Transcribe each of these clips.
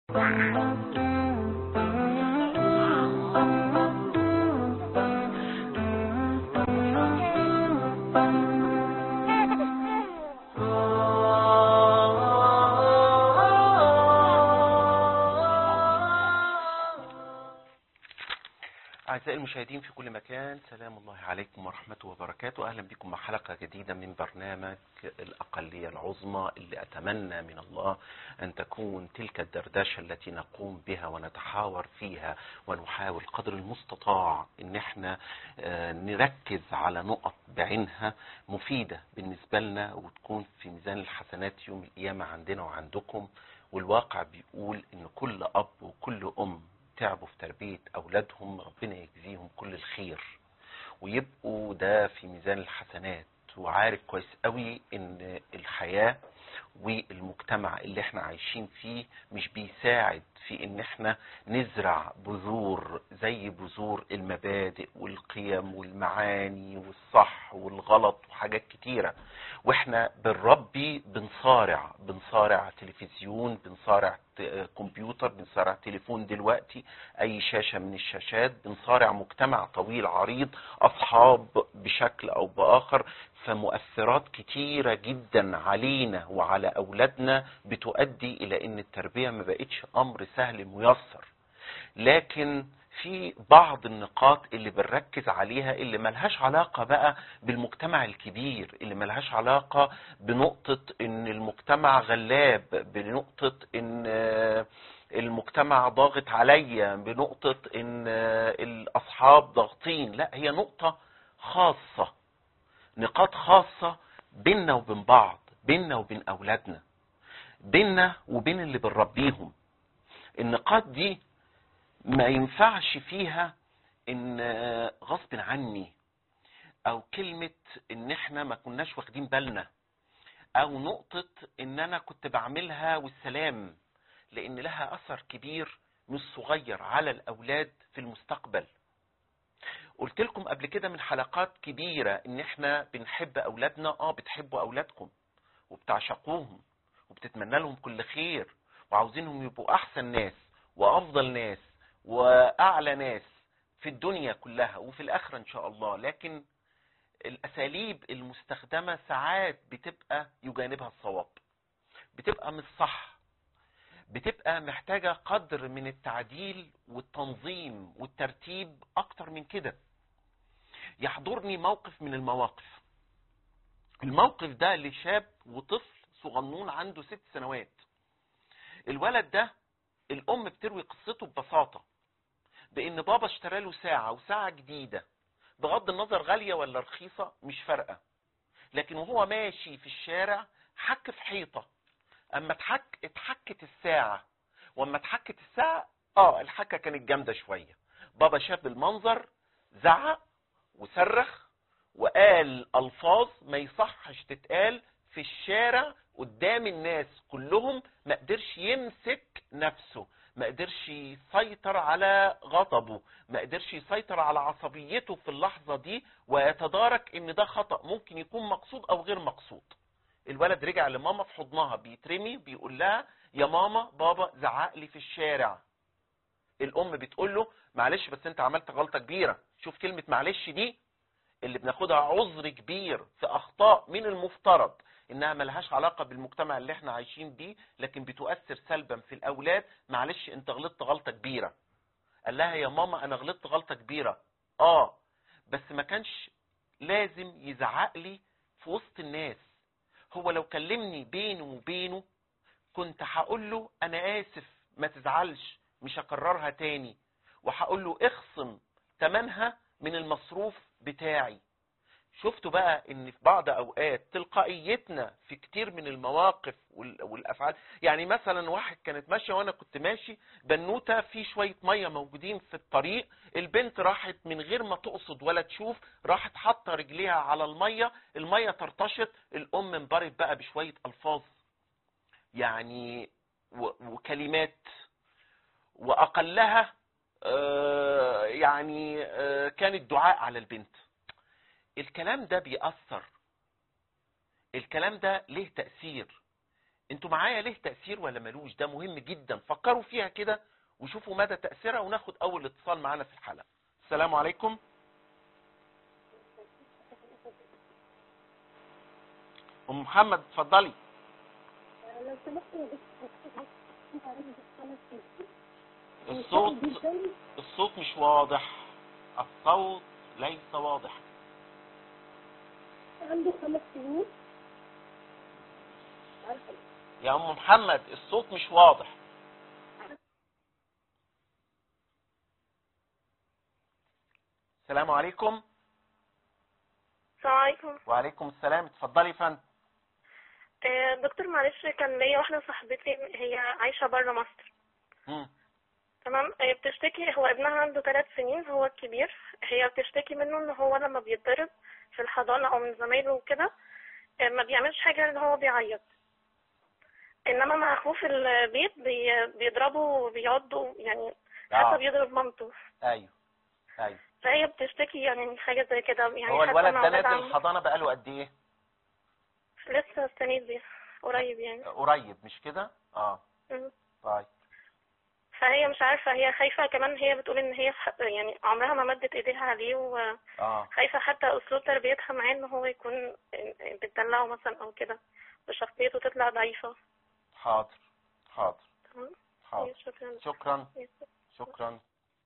أعزائي المشاهدين في كل مكان سلام الله عليكم ورحمته وبركاته أهلا بكم مع حلقة جديدة من برنامج الأقلية العظمى اللي أتمنى من الله أن تكون تلك الدردشة التي نقوم بها ونتحاور فيها ونحاول قدر المستطاع أن احنا آه، نركز على نقط بعينها مفيدة بالنسبة لنا وتكون في ميزان الحسنات يوم القيامة عندنا وعندكم والواقع بيقول أن كل أب وكل أم تعبوا في تربية أولادهم ربنا يجزيهم كل الخير ويبقوا ده في ميزان الحسنات وعارف كويس قوي ان الحياة والمجتمع اللي احنا عايشين فيه مش بيساعد في ان احنا نزرع بذور زي بذور المبادئ والقيم والمعاني والصح والغلط وحاجات كتيرة واحنا بالربي بنصارع بنصارع تلفزيون بنصارع ت- كمبيوتر بنصارع تليفون دلوقتي اي شاشة من الشاشات بنصارع مجتمع طويل عريض اصحاب بشكل او باخر فمؤثرات كتيرة جدا علينا وعلى اولادنا بتؤدي الى ان التربية ما بقتش امر سهل ميسر لكن في بعض النقاط اللي بنركز عليها اللي ملهاش علاقة بقى بالمجتمع الكبير اللي ملهاش علاقة بنقطة ان المجتمع غلاب بنقطة ان آه، المجتمع ضاغط عليا بنقطة ان آه، الاصحاب ضاغطين لا هي نقطة خاصة نقاط خاصة بيننا وبين بعض بيننا وبين اولادنا بيننا وبين اللي بنربيهم النقاط دي ما ينفعش فيها ان آه، غصب عني او كلمة ان احنا ما كناش واخدين بالنا او نقطة ان انا كنت بعملها والسلام لان لها اثر كبير مش صغير على الاولاد في المستقبل قلت لكم قبل كده من حلقات كبيرة ان احنا بنحب اولادنا اه بتحبوا اولادكم وبتعشقوهم وبتتمنى لهم كل خير وعاوزينهم يبقوا احسن ناس وافضل ناس واعلى ناس في الدنيا كلها وفي الاخره ان شاء الله لكن الاساليب المستخدمه ساعات بتبقى يجانبها الصواب بتبقى مش صح بتبقى محتاجه قدر من التعديل والتنظيم والترتيب اكتر من كده يحضرني موقف من المواقف الموقف ده لشاب وطفل صغنون عنده ست سنوات الولد ده الام بتروي قصته ببساطه بان بابا اشترى له ساعه وساعه جديده بغض النظر غاليه ولا رخيصه مش فارقه لكن وهو ماشي في الشارع حك في حيطه اما اتحك اتحكت الساعه واما اتحكت الساعه اه الحكه كانت جامده شويه بابا شاف المنظر زعق وصرخ وقال الفاظ ما يصحش تتقال في الشارع قدام الناس كلهم ما قدرش يمسك نفسه ما قدرش يسيطر على غضبه ما قدرش يسيطر على عصبيته في اللحظة دي ويتدارك ان ده خطأ ممكن يكون مقصود او غير مقصود الولد رجع لماما في حضنها بيترمي بيقول لها يا ماما بابا زعق لي في الشارع الام بتقول له معلش بس انت عملت غلطة كبيرة شوف كلمة معلش دي اللي بناخدها عذر كبير في اخطاء من المفترض انها ملهاش علاقة بالمجتمع اللي احنا عايشين بيه لكن بتؤثر سلبا في الاولاد معلش انت غلطت غلطة كبيرة قال لها يا ماما انا غلطت غلطة كبيرة اه بس ما كانش لازم يزعق لي في وسط الناس هو لو كلمني بينه وبينه كنت هقول له انا اسف ما تزعلش مش هكررها تاني وهقول له اخصم تمنها من المصروف بتاعي شفتوا بقى ان في بعض اوقات تلقائيتنا في كتير من المواقف وال- والافعال يعني مثلا واحد كانت ماشيه وانا كنت ماشي بنوته في شويه ميه موجودين في الطريق البنت راحت من غير ما تقصد ولا تشوف راحت حاطه رجليها على الميه الميه طرطشت الام انبرت بقى بشويه الفاظ يعني و- وكلمات واقلها آه، يعني آه، كان الدعاء على البنت الكلام ده بيأثر الكلام ده ليه تأثير انتوا معايا ليه تأثير ولا ملوش ده مهم جدا فكروا فيها كده وشوفوا مدى تأثيرها وناخد اول اتصال معانا في الحلقة السلام عليكم ام محمد اتفضلي لو سمحت يا دكتور كنت عايزة أسألك سؤال. الصوت صعب جدا الصوت مش واضح الصوت ليس واضح عنده خمس سنين عارفة يا ام محمد الصوت مش واضح السلام عليكم السلام عليكم وعليكم السلام اتفضلي يا فندم آه، دكتور معلش كان ليا واحدة صاحبتي هي عايشة برا مصر مم. تمام آه، بتشتكي هو ابنها عنده ثلاث سنين هو الكبير هي بتشتكي منه ان هو لما بيتضرب في الحضانة او من زمايله وكده آه، ما بيعملش حاجة ان هو بيعيط انما مع اخوه في البيت بي- بيضربه وبيعضه يعني حتى آه. بيضرب مامته ايوه ايوه فهي بتشتكي يعني من حاجة زي كده يعني هو حتى الولد مع ده ولاد نازل عمه. الحضانه بقاله قد ايه لسه السنة دي قريب يعني قريب مش كده اه مم. طيب فهي مش عارفة هي خايفة كمان هي بتقول ان هي ح- يعني عمرها ما مدت ايديها عليه وخايفة اه حتى اسلوب تربيتها معاه ان هو يكون بتدلعه مثلا او كده وشخصيته تطلع ضعيفة حاضر حاضر تمام حاضر شكرا شكرا شكرا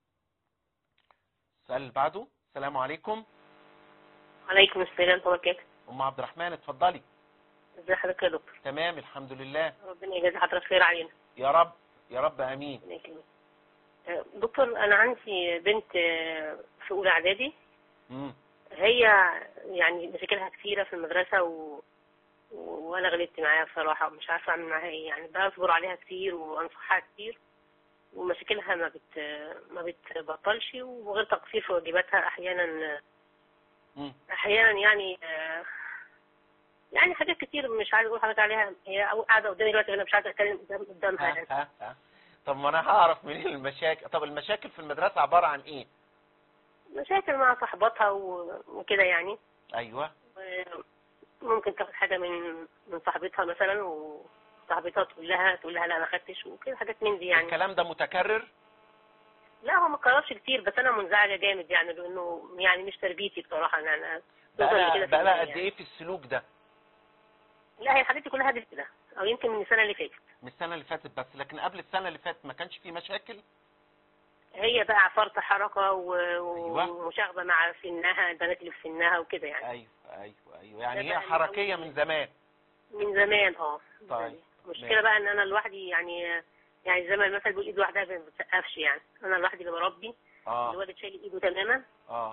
السؤال اللي بعده السلام عليكم عليكم السلام ورحمة الله وبركاته ام عبد الرحمن اتفضلي ازي حضرتك يا دكتور تمام الحمد لله ربنا يجازي حضرتك خير علينا يا رب يا رب امين ربنا يكرمك. آه، دكتور انا عندي بنت آه، في اولى اعدادي مم. هي يعني مشاكلها كتيرة في المدرسة و... و- وانا غلطت معاها بصراحة ومش عارفة اعمل معاها ايه يعني بصبر عليها كتير وانصحها كتير ومشاكلها ما بت ما بتبطلش وغير تقصير في واجباتها احيانا مم. احيانا يعني آه، يعني حاجات كتير مش عايز اقول حاجات عليها هي أو- قاعده قدامي دلوقتي انا مش عايزه اتكلم قدام قدامها ها يعني ها ها طب ما انا هعرف منين المشاكل طب المشاكل في المدرسة عبارة عن ايه مشاكل مع صاحباتها و- وكده يعني ايوه ممكن تاخد حاجه من من صاحبتها مثلا وصاحبتها تقول لها تقول لها لا ما خدتش وكده حاجات من دي يعني الكلام ده متكرر لا هو ما قررش كتير بس انا منزعجه جامد يعني لانه يعني مش تربيتي بصراحه يعني انا بقى كده في بقى الدنيا قد يعني. ايه في السلوك ده لا هي حاجتي كلها دي كده او يمكن من السنه اللي فاتت من السنة اللي فاتت بس لكن قبل السنة اللي فاتت ما كانش في مشاكل هي بقى فرط حركه و- أيوة. ومشاغبه مع سنها البنات اللي في سنها وكده يعني ايوه ايوه ايوه يعني ده هي بقى من حركية أول- من زمان من زمان اه طيب. المشكله ماشي. بقى ان انا لوحدي يعني يعني زي ما المثل بيقول ايد واحده ما بتسقفش يعني انا لوحدي اللي بربي اه الوالد شايل ايده تماما اه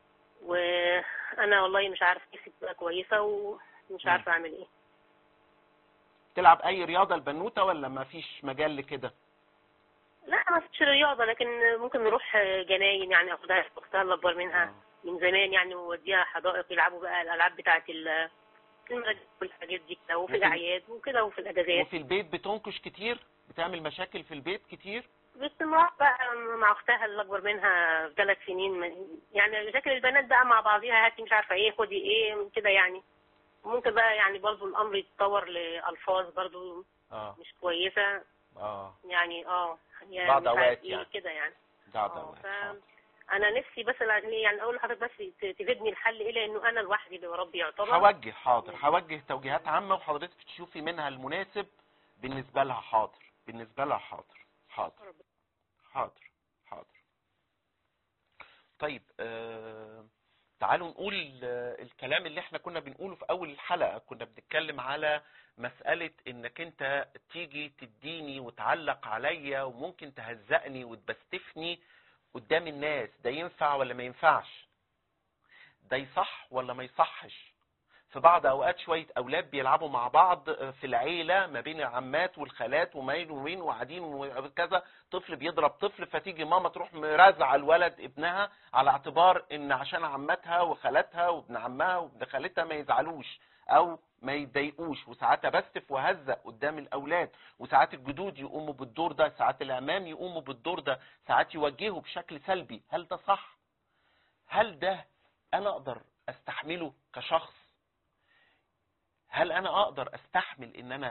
وانا والله مش عارف نفسي تبقى كويسه ومش مم. عارفه اعمل ايه تلعب اي رياضة البنوتة ولا ما فيش مجال لكده لا ما فيش رياضه لكن ممكن نروح جناين يعني اخدها اختها اللي اكبر منها آه. من زمان يعني ووديها حدائق يلعبوا بقى الالعاب بتاعه ال المراجع والحاجات دي كده وفي وفي- الاعياد وكده وفي الاجازات وفي البيت بتنكش كتير بتعمل مشاكل في البيت كتير باستمرار بقى مع اختها اللي اكبر منها بثلاث سنين من- يعني مشاكل البنات بقى مع بعضيها هاتي مش عارفه ايه خدي ايه كده يعني ممكن بقى يعني برضو الامر يتطور لالفاظ برضو اه مش كويسه اه يعني اه يعني بعض مش عارف أوقات ايه يعني. كده يعني ده ده اه واحد. ف حاضر. انا نفسي بس يعني يعني اقول لحضرتك بس ت- تفيدني الحل ايه لانه انا لوحدي اللي بربي يعتبر هوجه حاضر هوجه توجيهات عامة وحضرتك تشوفي منها المناسب بالنسبة لها حاضر بالنسبة لها حاضر حاضر حاضر حاضر طيب آه تعالوا نقول آه الكلام اللي احنا كنا بنقوله في اول الحلقة كنا بنتكلم على مسألة انك انت تيجي تديني وتعلق عليا وممكن تهزقني وتبستفني قدام الناس ده ينفع ولا ما ينفعش ده يصح ولا ما يصحش في بعض اوقات شويه اولاد بيلعبوا مع بعض في العيله ما بين العمات والخالات ومين ومين وقاعدين وكذا طفل بيضرب طفل فتيجي ماما تروح مرازعه الولد ابنها على اعتبار ان عشان عمتها وخالتها وابن عمها وابن خالتها ما يزعلوش او ما يتضايقوش وساعات ابستف وهزق قدام الاولاد وساعات الجدود يقوموا بالدور ده ساعات الاعمام يقوموا بالدور ده ساعات يوجهوا بشكل سلبي هل ده صح هل ده انا اقدر استحمله كشخص هل انا اقدر استحمل ان انا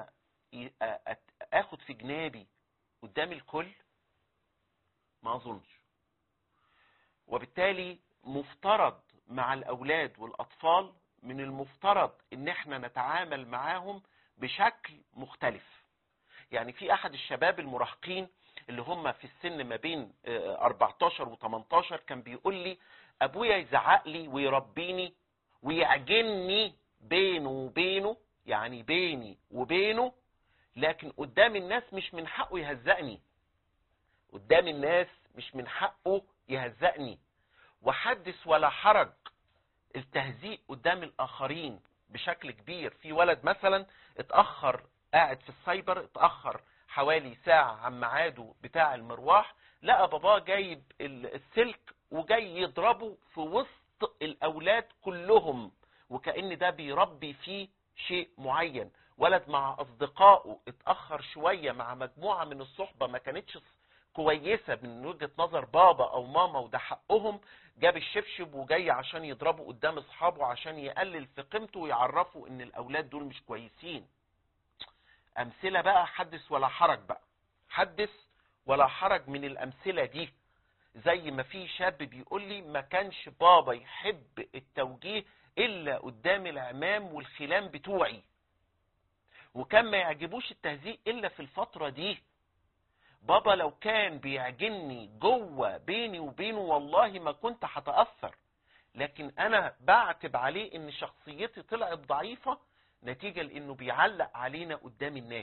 ي- آ- أت- اخد في جنابي قدام الكل ما اظنش وبالتالي مفترض مع الاولاد والاطفال من المفترض ان احنا نتعامل معاهم بشكل مختلف يعني في احد الشباب المراهقين اللي هم في السن ما بين آه، 14 و18 كان بيقول لي ابويا يزعق لي ويربيني ويعجنني بينه وبينه يعني بيني وبينه لكن قدام الناس مش من حقه يهزقني قدام الناس مش من حقه يهزقني وحدث ولا حرج التهزيء قدام الآخرين بشكل كبير في ولد مثلا اتأخر قاعد في السايبر اتأخر حوالي ساعة عن ميعاده بتاع المروح لقى باباه جايب ال- السلك وجاي يضربه في وسط الأولاد كلهم وكأن ده بيربي فيه شيء معين ولد مع أصدقائه اتأخر شوية مع مجموعة من الصحبة ما كانتش كويسة من وجهة نظر بابا أو ماما وده حقهم جاب الشبشب وجاي عشان يضربه قدام اصحابه عشان يقلل في قيمته ويعرفوا ان الاولاد دول مش كويسين امثله بقى حدث ولا حرج بقى حدث ولا حرج من الامثله دي زي ما في شاب بيقول لي ما كانش بابا يحب التوجيه الا قدام العمام والخلان بتوعي وكان ما يعجبوش التهزيء الا في الفتره دي بابا لو كان بيعجني جوه بيني وبينه والله ما كنت هتأثر لكن انا بعتب عليه ان شخصيتي طلعت ضعيفة نتيجة لانه بيعلق علينا قدام الناس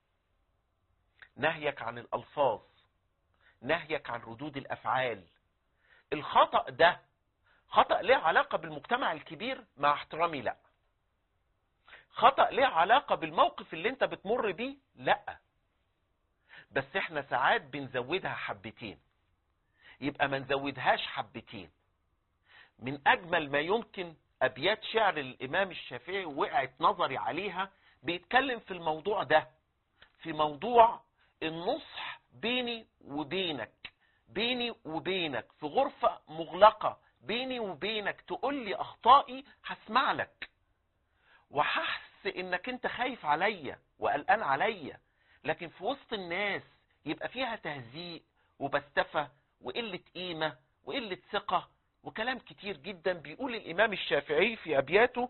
نهيك عن الالفاظ نهيك عن ردود الافعال الخطأ ده خطأ ليه علاقة بالمجتمع الكبير مع احترامي لا خطأ ليه علاقة بالموقف اللي انت بتمر بيه لا بس احنا ساعات بنزودها حبتين يبقى ما نزودهاش حبتين من اجمل ما يمكن ابيات شعر الامام الشافعي وقعت نظري عليها بيتكلم في الموضوع ده في موضوع النصح بيني وبينك بيني وبينك في غرفة مغلقة بيني وبينك تقول لي اخطائي هسمع لك وهحس انك انت خايف عليا وقلقان عليا لكن في وسط الناس يبقى فيها تهزيء وبستفة وقلة قيمة وقلة ثقة وكلام كتير جدا بيقول الإمام الشافعي في أبياته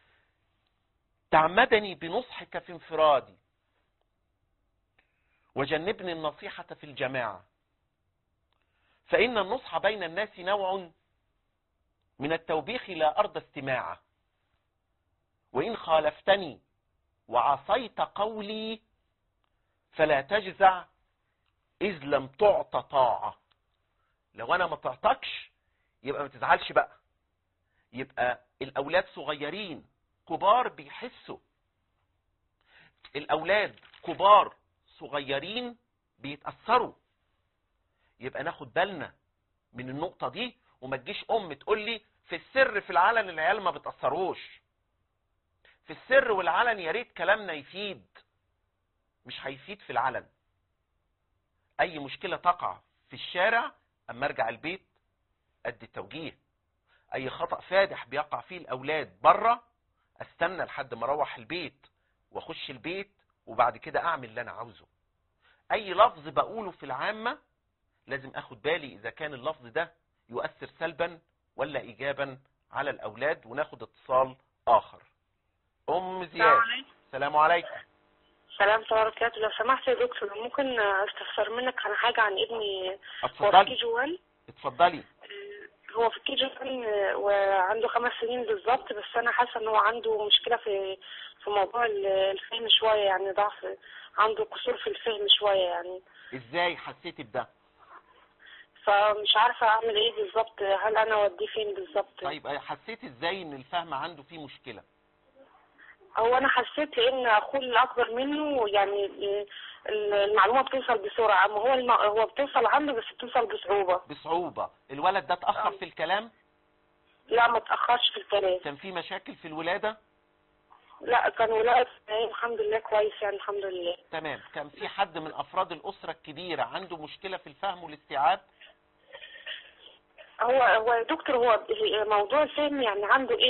تعمدني بنصحك في انفرادي وجنبني النصيحة في الجماعة فإن النصح بين الناس نوع من التوبيخ لا أرضى استماعه وإن خالفتني وعصيت قولي فلا تجزع إذ لم تعط طاعة لو أنا ما تعطكش يبقى ما تزعلش بقى يبقى الأولاد صغيرين كبار بيحسوا الأولاد كبار صغيرين بيتأثروا يبقى ناخد بالنا من النقطة دي وما تجيش أم تقول لي في السر في العلن العيال ما بتأثروش في السر والعلن يا ريت كلامنا يفيد مش هيفيد في العلن اي مشكلة تقع في الشارع اما ارجع البيت ادي التوجيه اي خطأ فادح بيقع فيه الاولاد بره استنى لحد ما اروح البيت واخش البيت وبعد كده اعمل اللي انا عاوزه اي لفظ بقوله في العامة لازم اخد بالي اذا كان اللفظ ده يؤثر سلبا ولا ايجابا على الاولاد وناخد اتصال اخر ام زياد السلام عليكم سلام الله وبركاته لو سمحت يا دكتور ممكن استفسر منك عن حاجة عن ابني هو في كي اتفضلي جي 1 اتفضلي هو في كي جي 1 وعنده خمس سنين بالظبط بس انا حاسة ان هو عنده مشكلة في في موضوع ال- الفهم شوية يعني ضعف عنده قصور في الفهم شوية يعني ازاي حسيتي بده فمش عارفة اعمل ايه بالظبط هل انا اوديه فين بالظبط طيب حسيتي ازاي ان الفهم عنده فيه مشكلة هو انا حسيت ان اخوه الاكبر منه يعني ال- المعلومة بتوصل بسرعة اما هو الم... هو بتوصل عنده بس بتوصل بصعوبة بصعوبة الولد ده اتأخر في الكلام لا ما تأخرش في الكلام كان في مشاكل في الولادة لا كان ولاد الحمد لله كويس يعني الحمد لله تمام كان في حد من افراد الاسرة الكبيرة عنده مشكلة في الفهم والاستيعاب هو هو يا دكتور هو موضوع الفهم يعني عنده ايه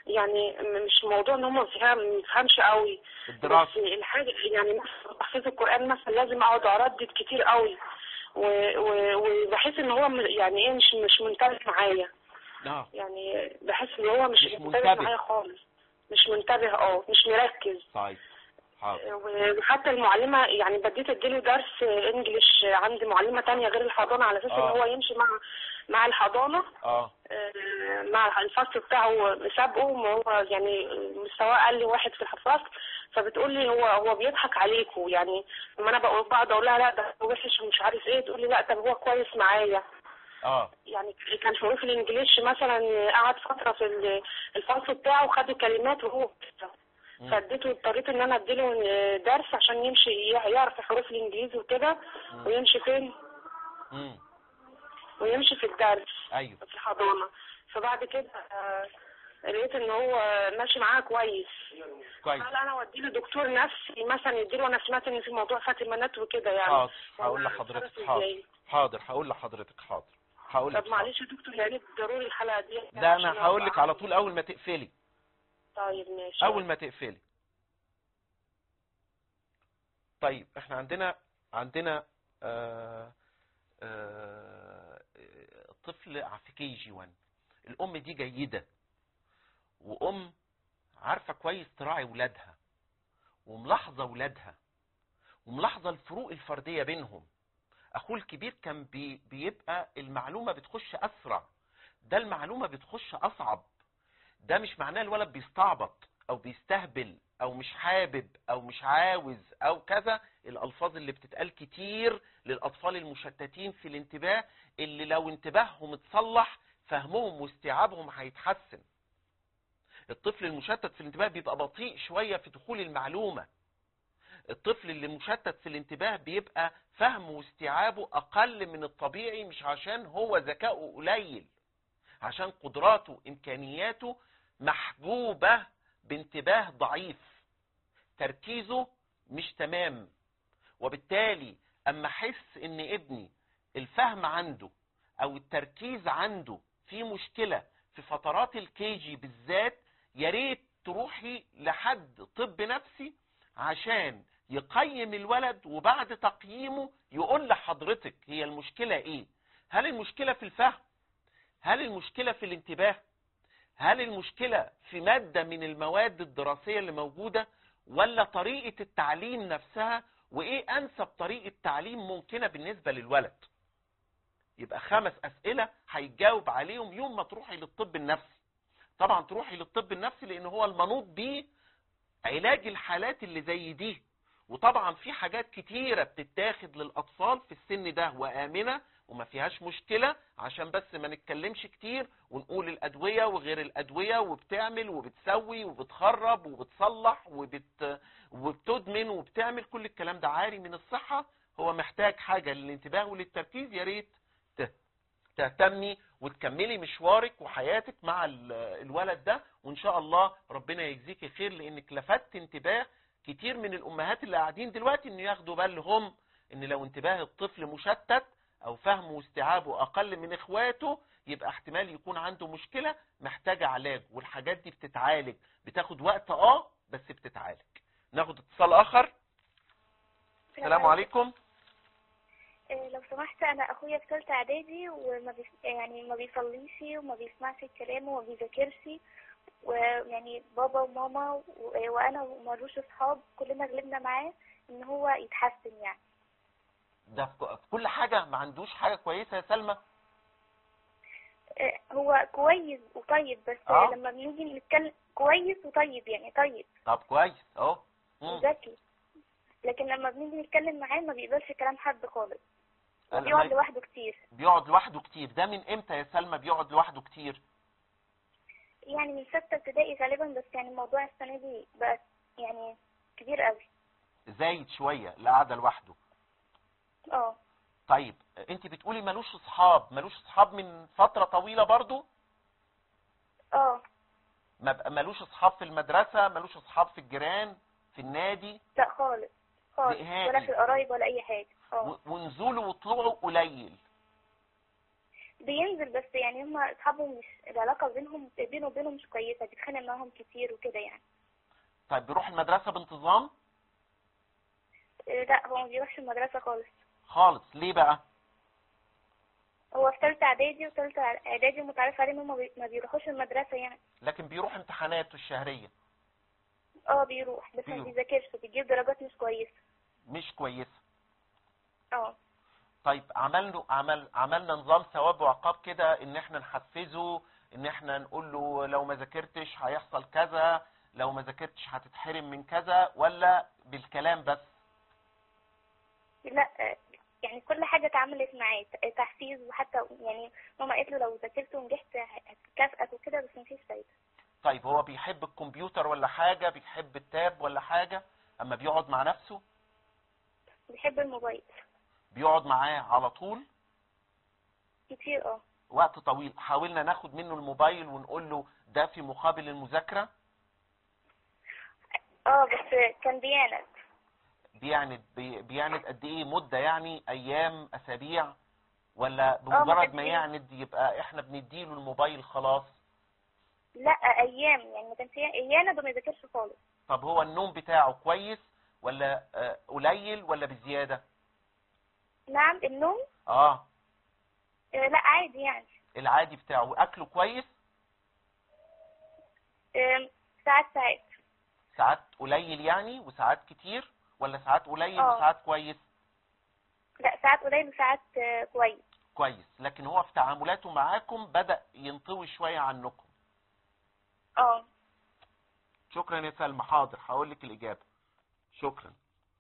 يعني م- مش موضوع ان هو ما بيفهم- ما بيفهمش قوي بس الدراسة الحاجه يعني مثلا تحفيظ القران مثلا لازم اقعد اردد كتير قوي و- و- وبحس ان هو م- يعني ايه مش مش منتبه معايا اه يعني بحس ان هو مش, مش منتبه منتبه. معايا خالص مش منتبه اه مش مركز طيب حاضر وحتى المعلمة يعني بديت اديله درس انجليش عند معلمة تانية غير الحضانة على اساس ان آه. هو يمشي مع مع الحضانة اه آه، مع الفصل بتاعه سابقه ما هو يعني مستواه اقل واحد في الفصل فبتقول لي هو هو بيضحك عليكم يعني لما انا بقول- بقعد اقول لها لا ده هو وحش ومش عارف ايه تقول لي لا طب هو كويس معايا اه يعني كان حروف الانجليش مثلا قعد فتره في ال- الفصل بتاعه خد الكلمات وهو بيكتب. مم. فاديته اضطريت ان انا اديله درس عشان يمشي يعرف الحروف الانجليزي وكده مم. ويمشي فين مم. ويمشي في الدرس ايوه في الحضانه فبعد كده آه، لقيت ان هو ماشي معاها كويس كويس هل انا اوديه لدكتور نفسي مثلا يديله انا سمعت ان في موضوع فاتمانات وكده يعني حاضر هقول والله لحضرتك أتصرف حاضر إزاي؟ حاضر هقول لحضرتك حاضر هقول لك طب معلش يا دكتور يا ريت ضروري الحلقه دي ده عشان انا هقول لك أبقى- على طول اول ما تقفلي طيب ماشي اول ما تقفلي طيب احنا عندنا عندنا آه آه طفل في كي جي 1 الام دي جيده وام عارفه كويس تراعي ولادها وملاحظه ولادها وملاحظه الفروق الفرديه بينهم اخوه الكبير كان بي بيبقى المعلومه بتخش اسرع ده المعلومه بتخش اصعب ده مش معناه الولد بيستعبط او بيستهبل او مش حابب او مش عاوز او كذا الالفاظ اللي بتتقال كتير للاطفال المشتتين في الانتباه اللي لو انتباههم اتصلح فهمهم واستيعابهم هيتحسن الطفل المشتت في الانتباه بيبقى بطيء شوية في دخول المعلومة الطفل اللي مشتت في الانتباه بيبقى فهمه واستيعابه اقل من الطبيعي مش عشان هو ذكاؤه قليل عشان قدراته امكانياته محجوبة بانتباه ضعيف تركيزه مش تمام وبالتالي اما احس ان ابني الفهم عنده او التركيز عنده في مشكلة في فترات الكيجي بالذات يا ريت تروحي لحد طب نفسي عشان يقيم الولد وبعد تقييمه يقول لحضرتك هي المشكلة ايه هل المشكلة في الفهم هل المشكلة في الانتباه هل المشكلة في مادة من المواد الدراسية اللي موجودة ولا طريقة التعليم نفسها وايه انسب طريقة تعليم ممكنة بالنسبة للولد يبقى خمس اسئلة هيجاوب عليهم يوم ما تروحي للطب النفسي طبعا تروحي للطب النفسي لان هو المنوط بيه علاج الحالات اللي زي دي وطبعا في حاجات كتيرة بتتاخد للاطفال في السن ده وامنة وما فيهاش مشكلة عشان بس ما نتكلمش كتير ونقول الادوية وغير الادوية وبتعمل وبتسوي وبتخرب وبتصلح وبت وبتدمن وبتعمل كل الكلام ده عاري من الصحة هو محتاج حاجة للانتباه وللتركيز يا ريت ت- تهتمي وتكملي مشوارك وحياتك مع ال- الولد ده وان شاء الله ربنا يجزيكي خير لانك لفتت انتباه كتير من الامهات اللي قاعدين دلوقتي انه ياخدوا بالهم ان لو انتباه الطفل مشتت او فهمه واستيعابه اقل من اخواته يبقى احتمال يكون عنده مشكلة محتاجة علاج والحاجات دي بتتعالج بتاخد وقت اه بس بتتعالج ناخد اتصال اخر السلام عليكم إيه، لو سمحت انا اخويا في ثالثه اعدادي وما بيس... يعني ما بيصليش وما بيسمعش الكلام وما بيذاكرش ويعني بابا وماما و... وانا ومالوش اصحاب كلنا غلبنا معاه ان هو يتحسن يعني ده في ك- في كل حاجة ما عندوش حاجة كويسة يا سلمى إيه، هو كويس وطيب بس آه. لما بنيجي نتكلم كويس وطيب يعني طيب طب كويس اهو مم. وذكي لكن لما بنيجي نتكلم معاه ما بيقبلش كلام حد خالص قال بيقعد لما لوحده كتير بيقعد لوحده كتير ده من امتى يا سلمى بيقعد لوحده كتير يعني من ستة ابتدائي غالبا بس يعني الموضوع السنة دي بقى يعني كبير قوي زايد شوية القعدة لوحده اه طيب انت بتقولي ملوش اصحاب ملوش اصحاب من فترة طويلة برضو اه ما بقى ملوش اصحاب في المدرسة ملوش اصحاب في الجيران في النادي لا خالص خالص نهائي. ولا في القرايب ولا اي حاجة اه و- ونزوله وطلوعه قليل بينزل بس يعني هما اصحابه مش العلاقة بينهم بينه وبينه مش كويسة بيتخانق معاهم كتير وكده يعني طيب بيروح المدرسة بانتظام إيه، لا هو ما بيروحش المدرسة خالص خالص ليه بقى هو في تالتة اعدادي وتالتة اعدادي متعرف عليه ان هما بي- ما بيروحوش المدرسة يعني لكن بيروح امتحاناته الشهرية اه بيروح بس ما بيروح. بيذاكرش بيجيب درجات مش كويسة مش كويسة اه طيب عملنا عمل عملنا نظام ثواب وعقاب كده ان احنا نحفزه ان احنا نقول له لو ما ذاكرتش هيحصل كذا لو ما ذاكرتش هتتحرم من كذا ولا بالكلام بس لا آه، يعني كل حاجة اتعملت معاه ت- تحفيز وحتى يعني ماما قالت له لو ذاكرت ونجحت هتكافئك وكده بس مفيش فايدة طيب هو بيحب الكمبيوتر ولا حاجة بيحب التاب ولا حاجة اما بيقعد مع نفسه بيحب الموبايل بيقعد معاه على طول كتير اه وقت طويل حاولنا ناخد منه الموبايل ونقول له ده في مقابل المذاكرة اه بس كان بيعند بيعند بي- بيعند قد ايه مدة يعني ايام اسابيع ولا ما بمجرد كانش ما إيه. يعند يبقى احنا بنديله الموبايل خلاص لا ايام يعني ما كانش يعند وما يذاكرش خالص طب هو النوم بتاعه كويس ولا آه، قليل ولا بزيادة نعم النوم اه آه لا عادي يعني العادي بتاعه اكله كويس آم، ساعات ساعات ساعات قليل يعني وساعات كتير ولا ساعات قليل آه. وساعات كويس لا ساعات قليل وساعات آه، كويس كويس لكن هو في تعاملاته معاكم بدأ ينطوي شوية عنكم اه شكرا يا سلمى حاضر هقول لك الإجابة شكرا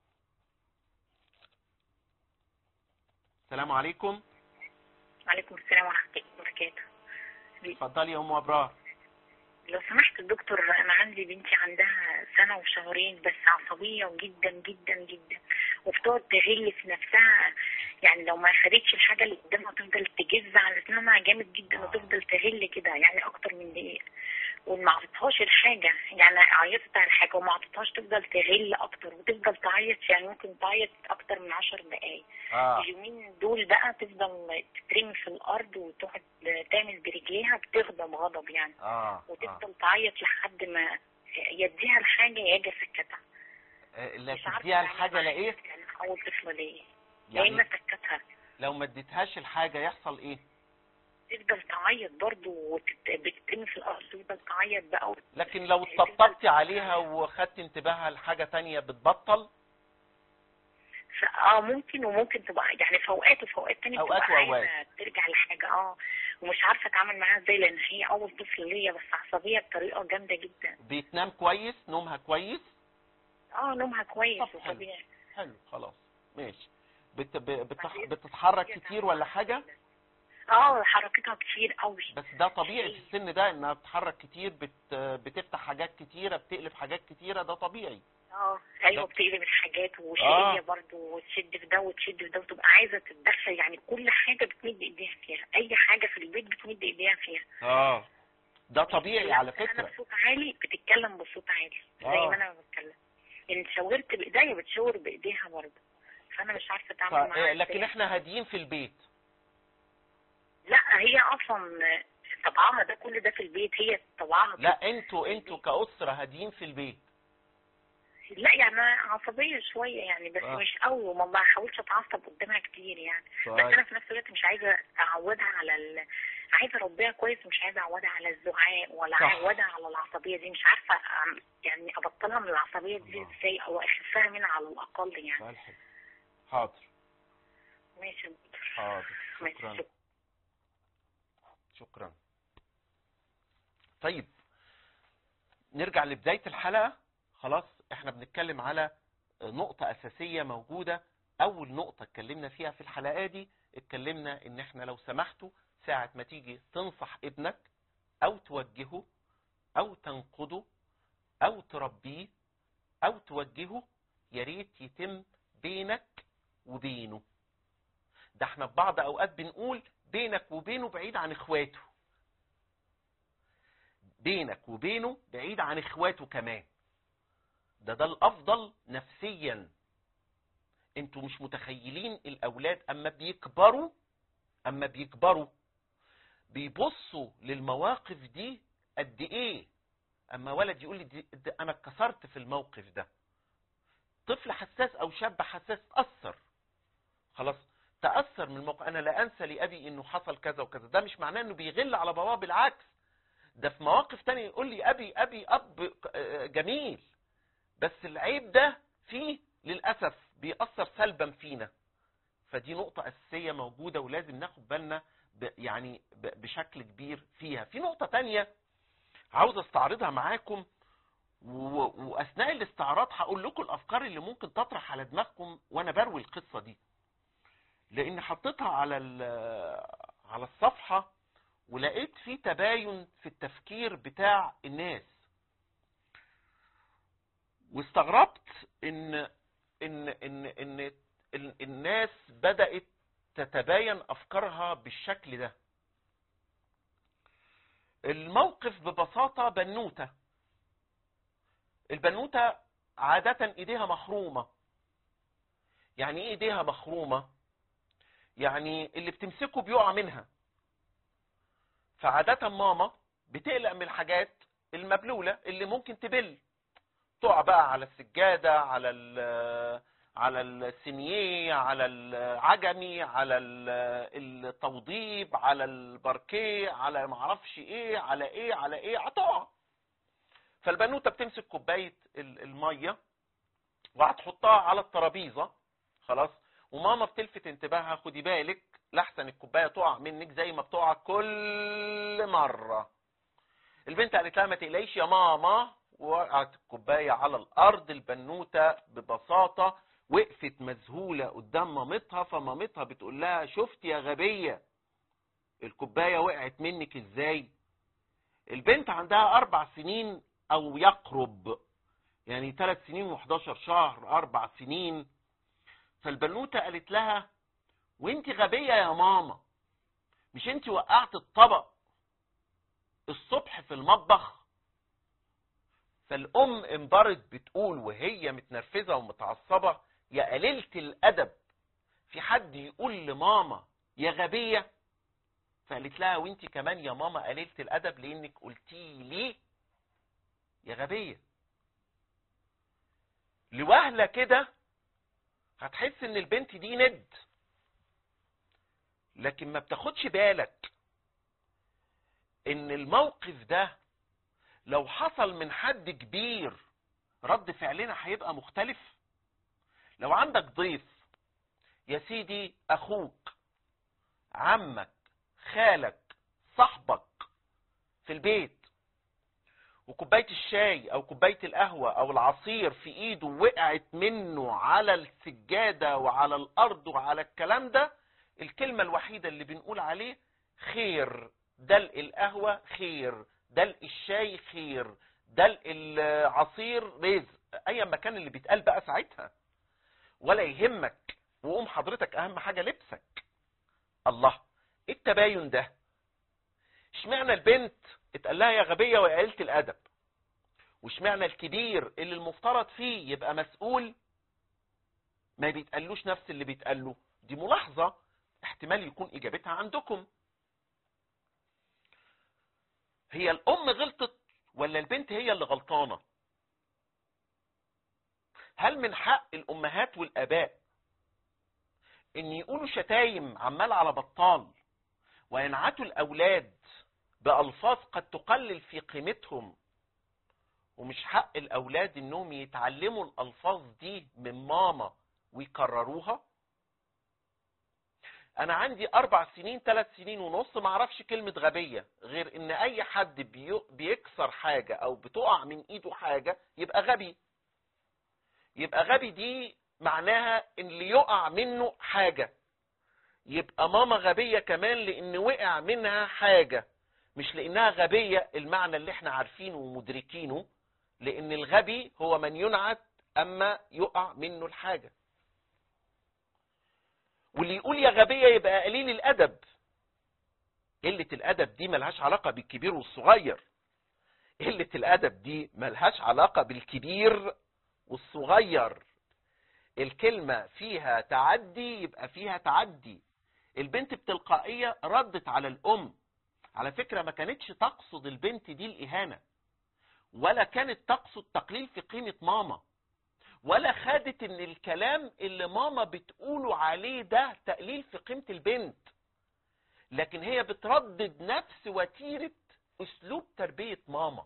السلام عليكم وعليكم السلام ورحمة الله وبركاته اتفضلي يا ام ابرار لو سمحت الدكتور أنا عندي بنتي عندها سنة وشهرين بس عصبية جدا جدا جدا وبتقعد تغل في نفسها يعني لو ما خدتش الحاجة اللي قدامها تفضل تجز على سنانها جامد جدا وتفضل تغل كده يعني أكتر من دقيقة وما عطتهاش الحاجة يعني عيطت على الحاجة وما عطتهاش تفضل تغل أكتر وتفضل تعيط يعني ممكن تعيط أكتر من عشر دقايق اه اليومين دول بقى تفضل تترمي في الارض وتقعد تعمل برجليها بتغضب غضب يعني اه اه وتفضل تعيط لحد ما يديها الحاجه يجي سكتها آه، لا مش عارفه تديها يعني الحاجة معاها لايه يعني اول طفله ليه يا اما يعني سكتها لو ما اديتهاش الحاجة يحصل ايه تفضل تعيط برضه وبتترمي في الارض تفضل تعيط بقى وت- لكن لو تفضل طبطبتي عليها وخدت انتباهها لحاجة تانية بتبطل ف- اه ممكن وممكن تبقى يعني في اوقات وفي اوقات تانية أوقات بتبقى وأوقات. عايزه ترجع لحاجه اه ومش عارفه اتعامل معاها ازاي لان هي اول طفل ليا بس عصبيه بطريقه جامده جدا بيتنام كويس نومها كويس اه نومها كويس طب حلو. وطبيعي حلو خلاص ماشي بت... ب- بتح... بتتحرك كتير ولا حاجة اه حركتها كتير قوي بس ده طبيعي في السن ده انها بتتحرك كتير بت... بتفتح حاجات كتيرة بتقلب حاجات كتيرة ده طبيعي اه ايوه ده- بتقلب الحاجات آه. وشقيه برضه وتشد في ده وتشد في ده وتبقى عايزه تتدخل يعني كل حاجه بتمد ايديها فيها اي حاجه في البيت بتمد ايديها فيها اه ده طبيعي على انا فكرة بصوت عالي بتتكلم بصوت عالي زي آه. ما انا بتكلم ان شاورت بايديا بتشاور بايديها برضه فانا مش عارفه اتعامل ف... معاها لكن إزاي. احنا هاديين في البيت لا هي اصلا طبعها ده كل ده في البيت هي طبعها كده. لا انتوا انتوا كأسرة هاديين في البيت لا يعني أنا عصبية شوية يعني بس آه. مش قوي ما بحاولش اتعصب قدامها كتير يعني بس انا في نفس الوقت مش عايزة اعودها على ال... عايزة اربيها كويس مش عايزة اعودها على الزعاق ولا صح. اعودها على العصبية دي مش عارفة أعم- يعني ابطلها من العصبية دي الله. ازاي او اخفها منها على الاقل يعني سؤال حلو حاضر ماشي يا دكتور حاضر ماشي، شكرا شكرا. شكرا طيب نرجع لبداية الحلقة خلاص احنا بنتكلم على نقطة أساسية موجودة أول نقطة اتكلمنا فيها في الحلقة دي اتكلمنا إن احنا لو سمحتوا ساعة ما تيجي تنصح ابنك أو توجهه أو تنقده أو تربيه أو توجهه يا ريت يتم بينك وبينه ده احنا في بعض أوقات بنقول بينك وبينه بعيد عن إخواته بينك وبينه بعيد عن إخواته كمان ده ده الافضل نفسيا انتوا مش متخيلين الاولاد اما بيكبروا اما بيكبروا بيبصوا للمواقف دي قد ايه اما ولد يقول لي دي دي انا اتكسرت في الموقف ده طفل حساس او شاب حساس تاثر خلاص تاثر من الموقف انا لا انسى لابي انه حصل كذا وكذا ده مش معناه انه بيغل على باباه بالعكس ده في مواقف تانية يقول لي ابي ابي اب جميل بس العيب ده فيه للاسف بيأثر سلبا فينا فدي نقطة أساسية موجودة ولازم ناخد بالنا ب يعني ب بشكل كبير فيها في نقطة تانية عاوز استعرضها معاكم و- واثناء الاستعراض هقول لكم الافكار اللي ممكن تطرح على دماغكم وانا بروي القصه دي لان حطيتها على ال- على الصفحه ولقيت في تباين في التفكير بتاع الناس واستغربت ان ان ان ان ال- الناس بدات تتباين افكارها بالشكل ده الموقف ببساطه بنوته البنوتة عادة ايديها مخرومة يعني ايه ايديها مخرومة يعني اللي بتمسكه بيقع منها فعادة ماما بتقلق من الحاجات المبلولة اللي ممكن تبل تقع بقى على السجادة على ال على السينيه على العجمي على ال- التوضيب على الباركيه على معرفش ايه على ايه على ايه هتقع فالبنوته بتمسك كوبايه ال- الميه وهتحطها على الترابيزه خلاص وماما بتلفت انتباهها خدي بالك لحسن الكوبايه تقع منك زي ما بتقع كل مره البنت قالت لها ما تقلقيش يا ماما وقعت الكوبايه على الارض البنوته ببساطه وقفت مذهوله قدام مامتها فمامتها بتقول لها شفت يا غبيه الكوبايه وقعت منك ازاي البنت عندها اربع سنين او يقرب يعني ثلاث سنين و11 شهر اربع سنين فالبنوته قالت لها وانت غبيه يا ماما مش انت وقعت الطبق الصبح في المطبخ فالام انبرت بتقول وهي متنرفزه ومتعصبه يا قليله الادب في حد يقول لماما يا غبيه فقالت لها وانت كمان يا ماما قليله الادب لانك قلتي لي يا غبيه لوهله كده هتحس ان البنت دي ند لكن ما بتاخدش بالك ان الموقف ده لو حصل من حد كبير رد فعلنا هيبقى مختلف لو عندك ضيف يا سيدي اخوك عمك خالك صاحبك في البيت وكوبايه الشاي او كوبايه القهوه او العصير في ايده وقعت منه على السجاده وعلى الارض وعلى الكلام ده الكلمه الوحيده اللي بنقول عليه خير دلق القهوه خير دلق الشاي خير دلق العصير رزق ايا ما كان اللي بيتقال بقى ساعتها ولا يهمك وقوم حضرتك اهم حاجه لبسك الله ايه التباين ده اشمعنى البنت اتقال لها يا غبيه ويا قليله الادب واشمعنى الكبير اللي المفترض فيه يبقى مسؤول ما بيتقالوش نفس اللي بيتقاله دي ملاحظه احتمال يكون اجابتها عندكم هي الام غلطت ولا البنت هي اللي غلطانه هل من حق الامهات والاباء ان يقولوا شتايم عمال على بطال وينعتوا الاولاد بالفاظ قد تقلل في قيمتهم ومش حق الاولاد انهم يتعلموا الالفاظ دي من ماما ويكرروها انا عندي اربع سنين ثلاث سنين ونص ما اعرفش كلمة غبية غير ان اي حد بي- بيكسر حاجة او بتقع من ايده حاجة يبقى غبي يبقى غبي دي معناها ان اللي يقع منه حاجة يبقى ماما غبية كمان لان وقع منها حاجة مش لانها غبية المعنى اللي احنا عارفينه ومدركينه لان الغبي هو من ينعت اما يقع منه الحاجة واللي يقول يا غبية يبقى قليل الادب قلة الادب دي ملهاش علاقة بالكبير والصغير قلة الادب دي ملهاش علاقة بالكبير والصغير الكلمة فيها تعدي يبقى فيها تعدي البنت بتلقائية ردت على الأم على فكرة ما كانتش تقصد البنت دي الإهانة ولا كانت تقصد تقليل في قيمة ماما ولا خدت ان الكلام اللي ماما بتقوله عليه ده تقليل في قيمة البنت لكن هي بتردد نفس وتيرة اسلوب تربية ماما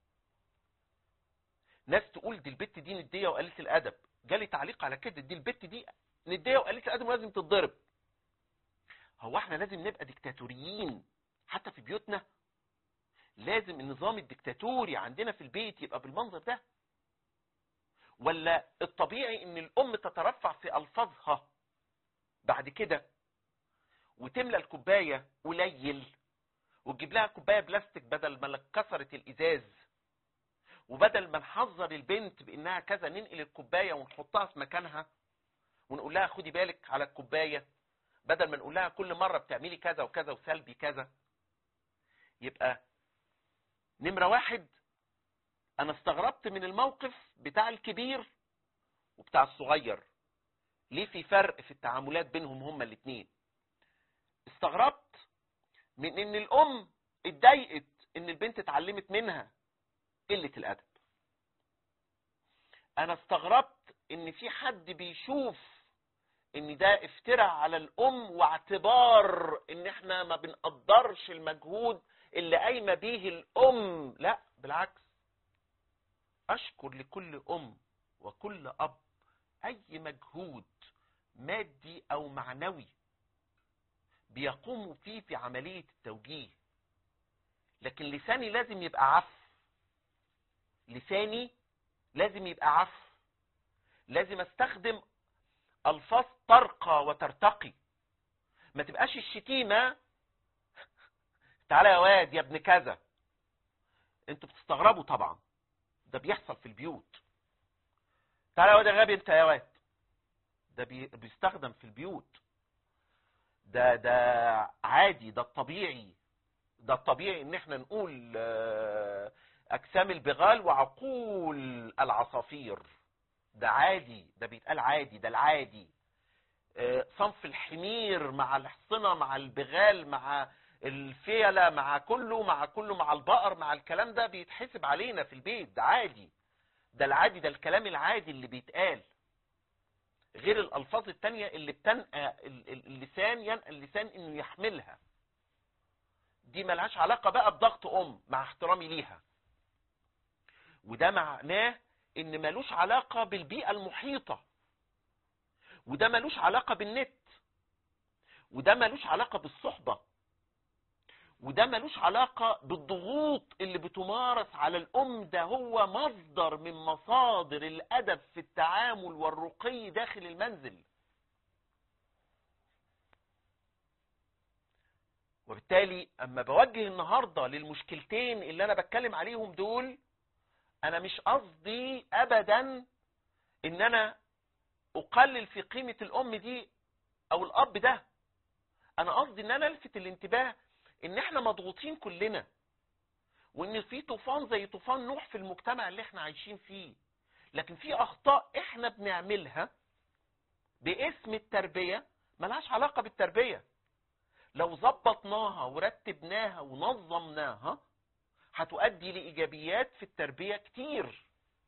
ناس تقول دي البت دي ندية وقليلة الادب جالي تعليق على كده دي البت دي ندية وقليلة الادب ولازم تتضرب هو احنا لازم نبقى ديكتاتوريين حتى في بيوتنا لازم النظام الديكتاتوري عندنا في البيت يبقى بالمنظر ده ولا الطبيعي ان الام تترفع في الفاظها بعد كده وتملى الكوبايه قليل وتجيب لها كوبايه بلاستيك بدل ما كسرت الازاز وبدل ما نحذر البنت بانها كذا ننقل الكوبايه ونحطها في مكانها ونقول لها خدي بالك على الكوبايه بدل ما نقول لها كل مره بتعملي كذا وكذا وسلبي كذا يبقى نمره واحد انا استغربت من الموقف بتاع الكبير وبتاع الصغير ليه في فرق في التعاملات بينهم هما الاثنين استغربت من ان الام اتضايقت ان البنت اتعلمت منها قلة الادب انا استغربت ان في حد بيشوف ان ده افتراء على الام واعتبار ان احنا ما بنقدرش المجهود اللي قايمه بيه الام لا بالعكس أشكر لكل أم وكل أب أي مجهود مادي أو معنوي بيقوموا فيه في عملية التوجيه لكن لساني لازم يبقى عف لساني لازم يبقى عف لازم استخدم الفاظ ترقى وترتقي ما تبقاش الشتيمة تعالى يا واد يا ابن كذا انتوا بتستغربوا طبعا ده بيحصل في البيوت تعالى يا واد يا غبي انت يا واد ده بي... بيستخدم في البيوت ده ده عادي ده الطبيعي ده الطبيعي ان احنا نقول اجسام البغال وعقول العصافير ده عادي ده بيتقال عادي ده العادي صنف الحمير مع الحصنة مع البغال مع الفيلة مع كله مع كله مع البقر مع الكلام ده بيتحسب علينا في البيت ده عادي ده العادي ده الكلام العادي اللي بيتقال غير الألفاظ التانية اللي بتنقى اللسان ينقى اللسان انه يحملها دي ملهاش علاقة بقى بضغط ام مع احترامي ليها وده معناه ان ملوش علاقة بالبيئة المحيطة وده ملوش علاقة بالنت وده ملوش علاقة بالصحبة وده ملوش علاقة بالضغوط اللي بتمارس على الأم ده هو مصدر من مصادر الأدب في التعامل والرقي داخل المنزل وبالتالي أما بوجه النهاردة للمشكلتين اللي أنا بتكلم عليهم دول أنا مش قصدي أبدا إن أنا أقلل في قيمة الأم دي أو الأب ده أنا قصدي إن أنا ألفت الانتباه ان احنا مضغوطين كلنا وان في طوفان زي طوفان نوح في المجتمع اللي احنا عايشين فيه لكن في اخطاء احنا بنعملها باسم التربية ملهاش علاقة بالتربية لو ظبطناها ورتبناها ونظمناها هتؤدي لإيجابيات في التربية كتير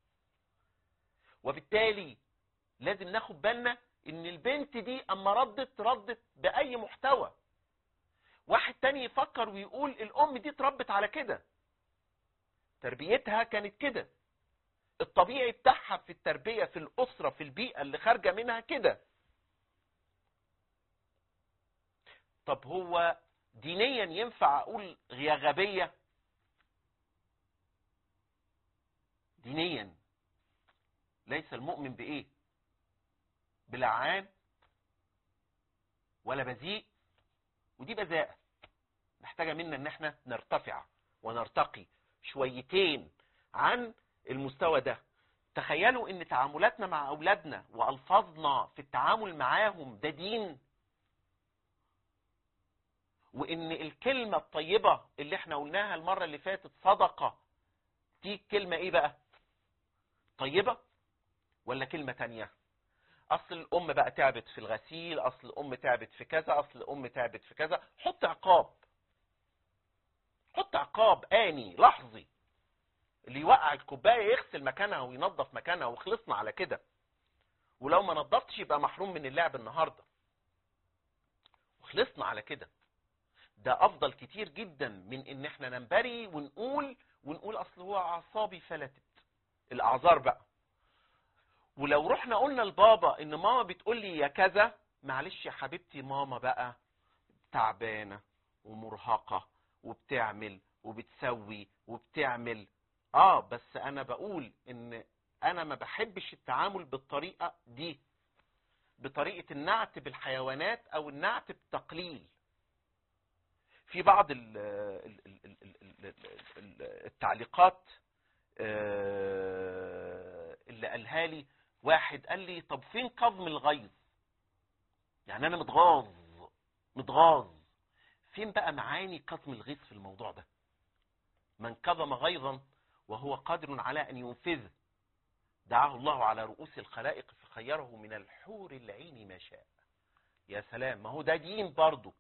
وبالتالي لازم ناخد بالنا ان البنت دي اما ردت ردت بأي محتوى واحد تاني يفكر ويقول الام دي اتربت على كده تربيتها كانت كده الطبيعي بتاعها في التربية في الأسرة في البيئة اللي خارجة منها كده طب هو دينيا ينفع أقول هي غبية دينيا ليس المؤمن بإيه بلعان ولا بذيء ودي بذاءة محتاجة منا ان احنا نرتفع ونرتقي شويتين عن المستوى ده تخيلوا ان تعاملاتنا مع اولادنا والفاظنا في التعامل معاهم ده دين وان الكلمة الطيبة اللي احنا قلناها المرة اللي فاتت صدقة دي كلمة ايه بقى طيبة ولا كلمة تانية اصل الام بقى تعبت في الغسيل اصل الام تعبت في كذا اصل الام تعبت في كذا حط عقاب حط عقاب آني لحظي اللي يوقع الكوباية يغسل مكانها وينظف مكانها وخلصنا على كده ولو ما نظفتش يبقى محروم من اللعب النهارده وخلصنا على كده ده افضل كتير جدا من ان احنا ننبري ونقول ونقول اصل هو اعصابي فلتت الاعذار بقى ولو رحنا قلنا لبابا ان ماما بتقول لي يا كذا معلش يا حبيبتي ماما بقى تعبانه ومرهقه وبتعمل وبتسوي وبتعمل اه بس انا بقول ان انا ما بحبش التعامل بالطريقه دي بطريقه النعت بالحيوانات او النعت بالتقليل في بعض ال ال ال ال ال ال ال التعليقات آه، اللي قالها لي واحد قال لي طب فين كظم الغيظ يعني انا متغاظ متغاظ فين بقى معاني كظم الغيظ في الموضوع ده من كظم غيظا وهو قادر على ان ينفذه دعاه الله على رؤوس الخلائق فخيره من الحور العين ما شاء يا سلام ما هو ده دين برضه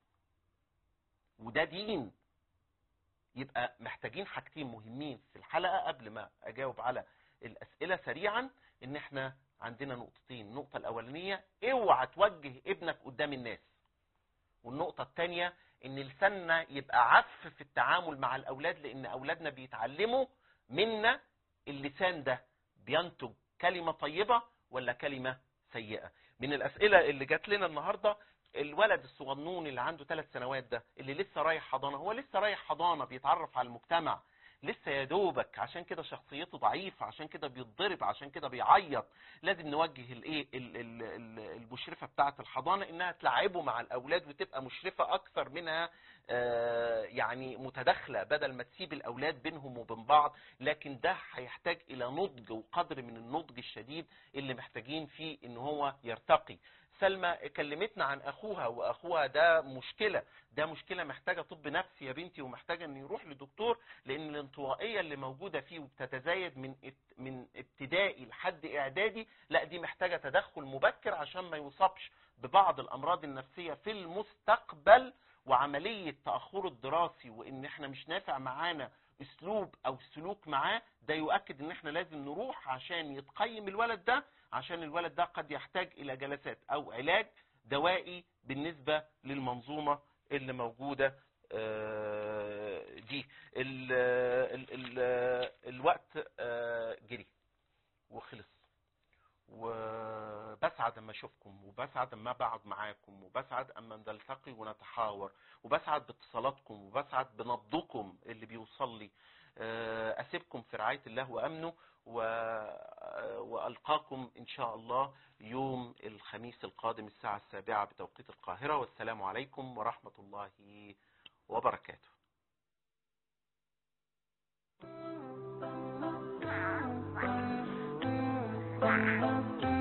وده دين يبقى محتاجين حاجتين مهمين في الحلقة قبل ما اجاوب على الاسئلة سريعا ان احنا عندنا نقطتين النقطة الاولانية اوعى توجه ابنك قدام الناس والنقطة الثانية ان لساننا يبقى عف في التعامل مع الاولاد لان اولادنا بيتعلموا منا اللسان ده بينتج كلمة طيبة ولا كلمة سيئة من الاسئلة اللي جات لنا النهاردة الولد الصغنون اللي عنده ثلاث سنوات ده اللي لسه رايح حضانة هو لسه رايح حضانة بيتعرف على المجتمع لسه يا دوبك عشان كده شخصيته ضعيفة عشان كده بيتضرب عشان كده بيعيط لازم نوجه الايه ال- ال- ال- المشرفة بتاعة الحضانة انها تلعبه مع الاولاد وتبقى مشرفة اكثر منها آه، يعني متداخلة بدل ما تسيب الاولاد بينهم وبين بعض لكن ده هيحتاج الى نضج وقدر من النضج الشديد اللي محتاجين فيه ان هو يرتقي سلمى كلمتنا عن اخوها واخوها ده مشكلة ده مشكلة محتاجة طب نفسي يا بنتي ومحتاجة ان يروح لدكتور لان الانطوائية اللي موجودة فيه وبتتزايد من ات- من ابتدائي لحد اعدادي لا دي محتاجة تدخل مبكر عشان ما يصابش ببعض الامراض النفسية في المستقبل وعملية تأخره الدراسي وان احنا مش نافع معانا اسلوب او سلوك معاه ده يؤكد ان احنا لازم نروح عشان يتقيم الولد ده عشان الولد ده قد يحتاج الى جلسات او علاج دوائي بالنسبة للمنظومة اللي موجودة آه، دي ال ال ال الوقت آه، جري وخلص وبسعد اما اشوفكم وبسعد اما بقعد معاكم وبسعد اما نلتقي ونتحاور وبسعد باتصالاتكم وبسعد بنبضكم اللي بيوصل لي آه، اسيبكم في رعايه الله وامنه و- والقاكم ان شاء الله يوم الخميس القادم الساعه السابعه بتوقيت القاهره والسلام عليكم ورحمه الله وبركاته Wow.